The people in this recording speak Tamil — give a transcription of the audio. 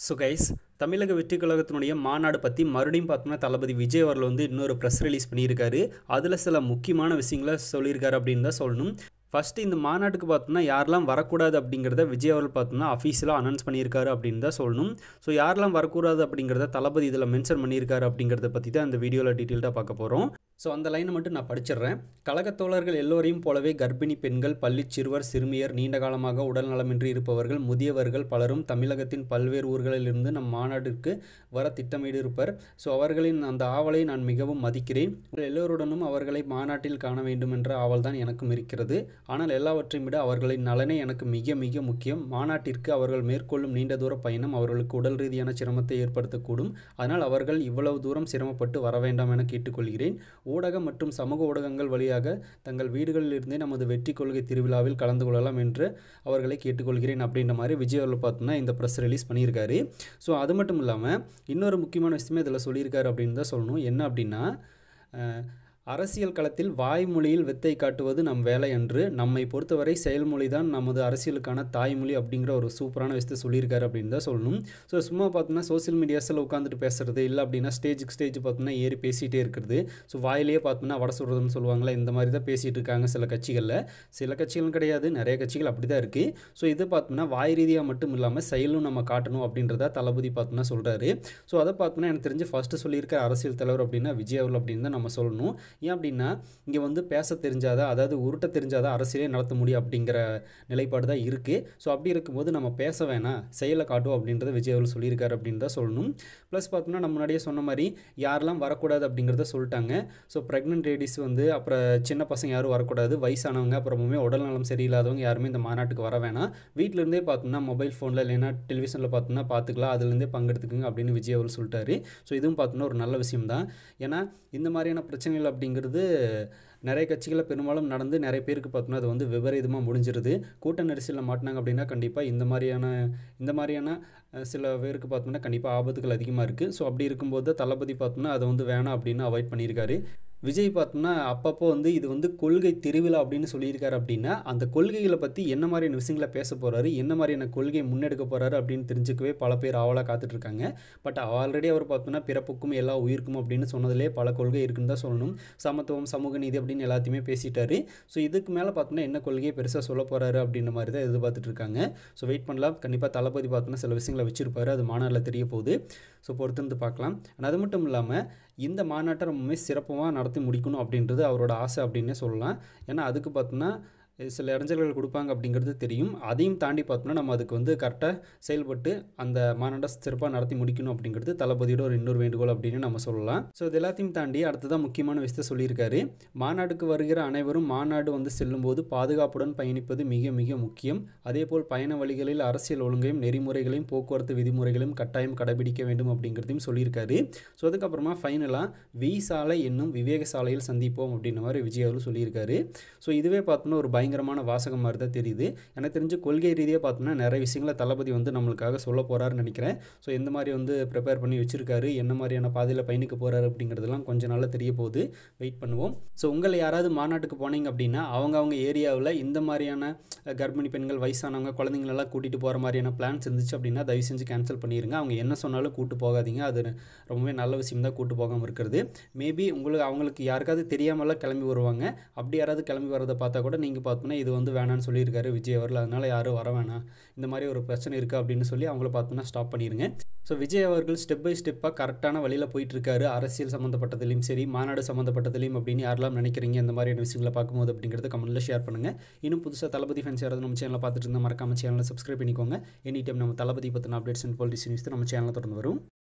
ஸோ கைஸ் தமிழக வெற்றி கழகத்தினுடைய மாநாடு பற்றி மறுபடியும் பார்த்தோம்னா தளபதி விஜய் அவர்கள் வந்து இன்னொரு ப்ரெஸ் ரிலீஸ் பண்ணியிருக்காரு அதில் சில முக்கியமான விஷயங்களை சொல்லியிருக்காரு அப்படின்னு தான் சொல்லணும் ஃபஸ்ட்டு இந்த மாநாட்டுக்கு பார்த்தோம்னா யாரெல்லாம் வரக்கூடாது அப்படிங்கிறத விஜய் அவர்கள் பார்த்தோம்னா அஃபீஷியலாக அனௌன்ஸ் பண்ணியிருக்காரு அப்படின்னு தான் சொல்லணும் ஸோ யாரெல்லாம் வரக்கூடாது அப்படிங்கிறத தளபதி இதில் மென்ஷன் பண்ணியிருக்காரு அப்படிங்கிறத பற்றி தான் இந்த வீடியோவில் டீட்டெயில்டாக பார்க்க போகிறோம் ஸோ அந்த லைனை மட்டும் நான் படிச்சிடுறேன் கழகத் தோழர்கள் எல்லோரையும் போலவே கர்ப்பிணி பெண்கள் பள்ளிச் சிறுவர் சிறுமியர் நீண்ட காலமாக உடல் நலமின்றி இருப்பவர்கள் முதியவர்கள் பலரும் தமிழகத்தின் பல்வேறு ஊர்களிலிருந்து நம் மாநாட்டிற்கு வர திட்டமிட்டு இருப்பர் ஸோ அவர்களின் அந்த ஆவலை நான் மிகவும் மதிக்கிறேன் எல்லோருடனும் அவர்களை மாநாட்டில் காண வேண்டும் என்ற ஆவல் தான் எனக்கும் இருக்கிறது ஆனால் எல்லாவற்றையும் விட அவர்களின் நலனே எனக்கு மிக மிக முக்கியம் மாநாட்டிற்கு அவர்கள் மேற்கொள்ளும் நீண்ட தூர பயணம் அவர்களுக்கு உடல் ரீதியான சிரமத்தை ஏற்படுத்தக்கூடும் அதனால் அவர்கள் இவ்வளவு தூரம் சிரமப்பட்டு வர வேண்டாம் என கேட்டுக்கொள்கிறேன் ஊடகம் மற்றும் சமூக ஊடகங்கள் வழியாக தங்கள் வீடுகளிலிருந்தே நமது வெற்றி கொள்கை திருவிழாவில் கலந்து கொள்ளலாம் என்று அவர்களை கேட்டுக்கொள்கிறேன் அப்படின்ற மாதிரி விஜய் அவர்கள் பார்த்தோம்னா இந்த ப்ரெஸ் ரிலீஸ் பண்ணியிருக்காரு ஸோ அது மட்டும் இல்லாமல் இன்னொரு முக்கியமான விஷயமே இதில் சொல்லியிருக்காரு அப்படின்னு தான் சொல்லணும் என்ன அப்படின்னா அஹ், அரசியல் களத்தில் வாய்மொழியில் வித்தை காட்டுவது நம் வேலை என்று நம்மை பொறுத்தவரை செயல்மொழி தான் நமது அரசியலுக்கான தாய்மொழி அப்படிங்கிற ஒரு சூப்பரான விஷயத்தை சொல்லியிருக்காரு அப்படின்னு தான் சொல்லணும் ஸோ சும்மா பார்த்தோம்னா சோஷியல் மீடியாஸில் உட்காந்துட்டு பேசுறது இல்லை அப்படின்னா ஸ்டேஜுக்கு ஸ்டேஜ் பார்த்தோம்னா ஏறி பேசிகிட்டே இருக்கிறது ஸோ வாயிலேயே பார்த்தோம்னா வட சொல்கிறதுன்னு சொல்லுவாங்களே இந்த மாதிரி தான் பேசிகிட்டு இருக்காங்க சில கட்சிகளில் சில கட்சிகளும் கிடையாது நிறைய கட்சிகள் அப்படி தான் இருக்குது ஸோ இது பார்த்தோம்னா வாய் ரீதியாக மட்டும் இல்லாமல் செயலும் நம்ம காட்டணும் அப்படின்றத தளபதி பார்த்தோம்னா சொல்கிறாரு ஸோ அதை பார்த்தோம்னா எனக்கு தெரிஞ்சு ஃபஸ்ட்டு சொல்லியிருக்க அரசியல் தலைவர் அப்படின்னா விஜய் அவர்கள் அப்படின்னு தான் நம்ம சொல்லணும் ஏன் அப்படின்னா இங்கே வந்து பேச தெரிஞ்சாதான் அதாவது உருட்ட தெரிஞ்சாதான் அரசியலே நடத்த முடியும் அப்படிங்கிற நிலைப்பாடு தான் இருக்குது ஸோ அப்படி இருக்கும்போது நம்ம பேச வேணாம் செயலை காட்டும் அப்படின்றத விஜய் அவர்கள் சொல்லியிருக்காரு அப்படின்னு தான் சொல்லணும் ப்ளஸ் பார்த்தோம்னா நம்ம முன்னாடியே சொன்ன மாதிரி யாரெல்லாம் வரக்கூடாது அப்படிங்கிறத சொல்லிட்டாங்க ஸோ ப்ரெக்னென்ட் லேடிஸ் வந்து அப்புறம் சின்ன பசங்க யாரும் வரக்கூடாது வயசானவங்க அப்புறமே உடல் நலம் சரியில்லாதவங்க யாருமே இந்த மாநாட்டுக்கு வர வேணாம் வீட்டிலேருந்தே பார்த்தோம்னா மொபைல் ஃபோனில் இல்லைன்னா டெலிவிஷனில் பார்த்தோம்னா பார்த்துக்கலாம் அதுலேருந்தே பங்கெடுத்துக்குங்க அப்படின்னு விஜய் அவர்கள் சொல்லிட்டாரு ஸோ இதுவும் பார்த்தோம்னா ஒரு நல்ல விஷயம் தான் ஏன்னா இந்த மாதிரியான பிரச்சனைகள் அப்படிங்கிறது நிறைய கட்சிகளில் பெரும்பாலும் நடந்து நிறைய பேருக்கு பார்த்தோம்னா அது வந்து விபரீதமாக முடிஞ்சிருது கூட்ட நெரிசலில் மாட்டினாங்க அப்படின்னா கண்டிப்பாக இந்த மாதிரியான இந்த மாதிரியான அஹ், சில பேருக்கு பார்த்தோம்னா கண்டிப்பாக ஆபத்துகள் அதிகமாக இருக்குது ஸோ அப்படி இருக்கும்போது தான் தளபதி பார்த்தோம்னா அதை வந்து வேணாம் அப்படின்னு அவாய்ட் பண்ணியிருக்காரு விஜய் பார்த்தோம்னா அப்பப்போ வந்து இது வந்து கொள்கை திருவிழா அப்படின்னு சொல்லியிருக்காரு அப்படின்னா அந்த கொள்கைகளை பற்றி என்ன மாதிரியான விஷயங்களை பேச போகிறாரு என்ன மாதிரியான கொள்கையை முன்னெடுக்க போகிறாரு அப்படின்னு தெரிஞ்சுக்கவே பல பேர் ஆவலாக காத்துட்ருக்காங்க பட் ஆல்ரெடி அவர் பார்த்தோம்னா பிறப்புக்கும் எல்லா உயிருக்கும் அப்படின்னு சொன்னதிலே பல கொள்கை இருக்குன்னு தான் சொல்லணும் சமத்துவம் சமூக நீதி அப்படின்னு எல்லாத்தையுமே பேசிட்டாரு ஸோ இதுக்கு மேலே பார்த்தோம்னா என்ன கொள்கையை பெருசாக சொல்ல போகிறாரு அப்படின்ற மாதிரி தான் எதிர்பார்த்துட்டு இருக்காங்க ஸோ வெயிட் பண்ணலாம் கண்டிப்பாக தளபதி பார்த்தோம்னா சில விஷயங்களை வச்சிருப்பாரு அது மாநாட்டில் தெரிய போகுது ஸோ பொறுத்திருந்து பார்க்கலாம் And அது மட்டும் இல்லாமல் இந்த மாநாட்டை ரொம்பவே சிறப்பாக நடத்தி முடிக்கணும் அப்படின்றது அவரோட ஆசை அப்படின்னே சொல்லலாம் ஏன்னா அதுக்கு பார்த்தோம்னா சில இடைஞ்சல்கள் கொடுப்பாங்க அப்படிங்கிறது தெரியும் அதையும் தாண்டி பார்த்தோம்னா நம்ம அதுக்கு வந்து கரெக்டாக செயல்பட்டு அந்த மாநாட்டை சிறப்பாக நடத்தி முடிக்கணும் அப்படிங்கிறது தளபதியோட ஒரு இன்னொரு வேண்டுகோள் அப்படின்னு நம்ம சொல்லலாம் ஸோ இது எல்லாத்தையும் தாண்டி அடுத்ததான் முக்கியமான விஷயத்தை சொல்லியிருக்காரு மாநாட்டுக்கு வருகிற அனைவரும் மாநாடு வந்து செல்லும்போது பாதுகாப்புடன் பயணிப்பது மிக மிக முக்கியம் அதேபோல் பயண வழிகளில் அரசியல் ஒழுங்கையும் நெறிமுறைகளையும் போக்குவரத்து விதிமுறைகளையும் கட்டாயம் கடைபிடிக்க வேண்டும் அப்படிங்கிறதையும் சொல்லியிருக்காரு ஸோ அதுக்கப்புறமா ஃபைனலாக வி சாலை என்னும் விவேக சாலையில் சந்திப்போம் அப்படின்ற மாதிரி விஜய் அவர்கள் சொல்லியிருக்காரு ஸோ இதுவே பார்த்தோம்னா ஒரு பயங்கரமான வாசகம் மாதிரி தான் தெரியுது எனக்கு தெரிஞ்சு கொள்கை ரீதியாக பார்த்தோம்னா நிறைய விஷயங்களை தளபதி வந்து நம்மளுக்காக சொல்ல போகிறாருன்னு நினைக்கிறேன் ஸோ எந்த மாதிரி வந்து ப்ரிப்பேர் பண்ணி வச்சிருக்காரு என்ன மாதிரியான பாதையில் பயணிக்க போகிறாரு அப்படிங்கிறதெல்லாம் கொஞ்ச நாளில் தெரிய போகுது வெயிட் பண்ணுவோம் ஸோ உங்களை யாராவது மாநாட்டுக்கு போனீங்க அப்படின்னா அவங்க அவங்க ஏரியாவில் இந்த மாதிரியான அஹ், கர்ப்பிணி பெண்கள் வயசானவங்க குழந்தைங்களெல்லாம் கூட்டிகிட்டு போகிற மாதிரியான பிளான்ஸ் இருந்துச்சு அப்படின்னா தயவு செஞ்சு கேன்சல் பண்ணிடுங்க அவங்க என்ன சொன்னாலும் கூட்டு போகாதீங்க அது ரொம்பவே நல்ல விஷயம் தான் கூட்டு போகாமல் இருக்கிறது மேபி உங்களுக்கு அவங்களுக்கு யாருக்காவது தெரியாமலாம் கிளம்பி வருவாங்க அப்படி யாராவது கிளம்பி வரதை பார்த்தா கூட நீங்கள் பார்த்தோன்னா இது வந்து வேணான்னு சொல்லியிருக்காரு விஜய் அவர்கள் அதனால் யாரும் வர வேணாம் இந்த மாதிரி ஒரு பிரச்சனை இருக்குது அப்படின்னு சொல்லி அவங்கள பார்த்தோன்னா ஸ்டாப் பண்ணிடுங்க ஸோ விஜய் அவர்கள் ஸ்டெப் பை ஸ்டெப்பாக கரெக்டான வழியில் போயிட்டு இருக்காரு அரசியல் சம்மந்தப்பட்டதுலையும் சரி மாநாடு சம்மந்தப்பட்டதுலையும் அப்படின்னு யாரெல்லாம் நினைக்கிறீங்க இந்த மாதிரியான விஷயங்களை பார்க்கும்போது அப்படிங்கிறத கமெண்ட்டில் ஷேர் பண்ணுங்கள் இன்னும் புதுசாக தளபதி ஃபேன்ஸ் யாராவது நம்ம சேனலை பார்த்துட்டு இருந்தால் மறக்காம சேனலை சப்ஸ்கிரைப் பண்ணிக்கோங்க எனி டைம் நம்ம தளபதி பற்றின அப்டேட்ஸ் அண்ட் பாலிட்டிக்ஸ் நியூஸ் நம்ம சேனலில் தொடர்ந்து வரும்